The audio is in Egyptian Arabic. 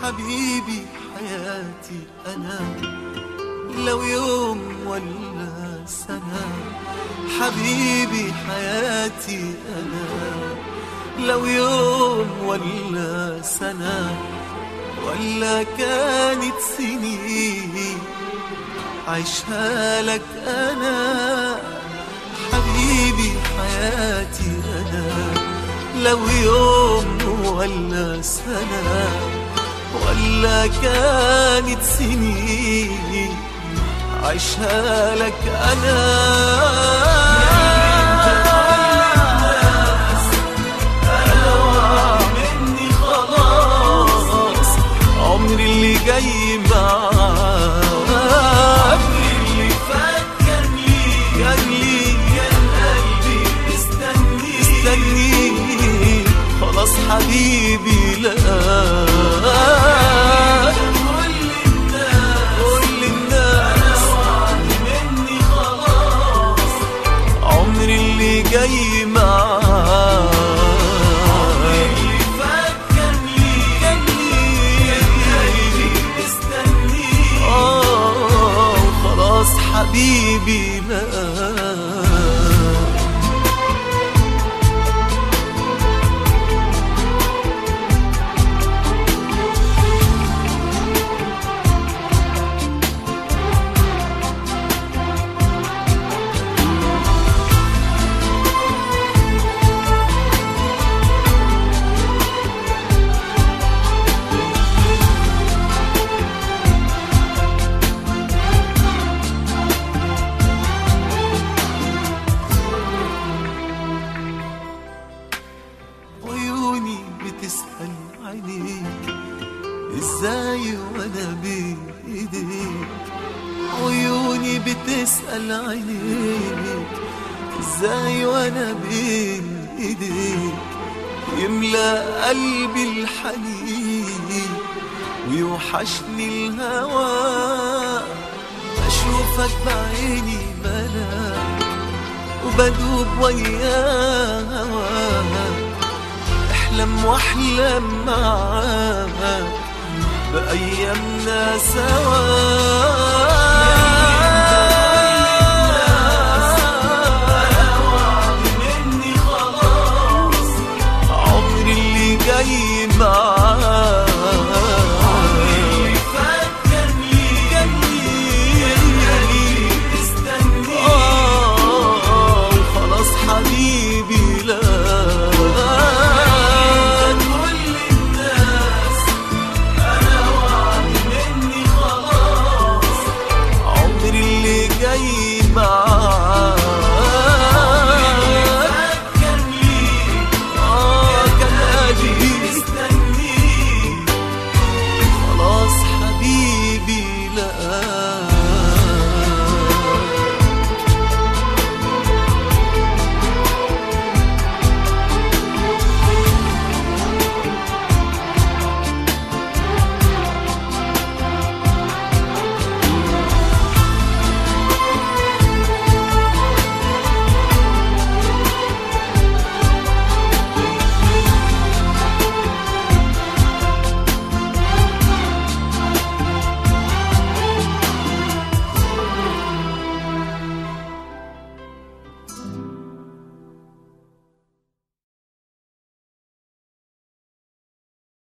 حبيبي حياتي أنا لو يوم ولا سنة حبيبي حياتي أنا لو يوم ولا سنة ولا كانت سنين عيشها لك أنا حبيبي حياتي أنا لو يوم ولا سنة ولا كانت سنين عيشها لك أنا أنا مني خلاص عمري اللي جاي معاك عمري اللي فات كان لي كان لي كان قلبي مستني مستني خلاص حبيبي لا كل الناس كل الناس مني خلاص عمري اللي جاي معاك عمري اللي فات كان لي كان لي قلبي مستني اه وخلاص حبيبي لا عيوني بتسأل عينيك ازاي وانا بين ايديك عيوني بتسأل عينيك ازاي وانا بين ايديك يملى قلبي الحنين ويوحشني الهوى اشوفك بعيني ملاك وبدوب ويا هواك احلم واحلم معاك بأيامنا سوا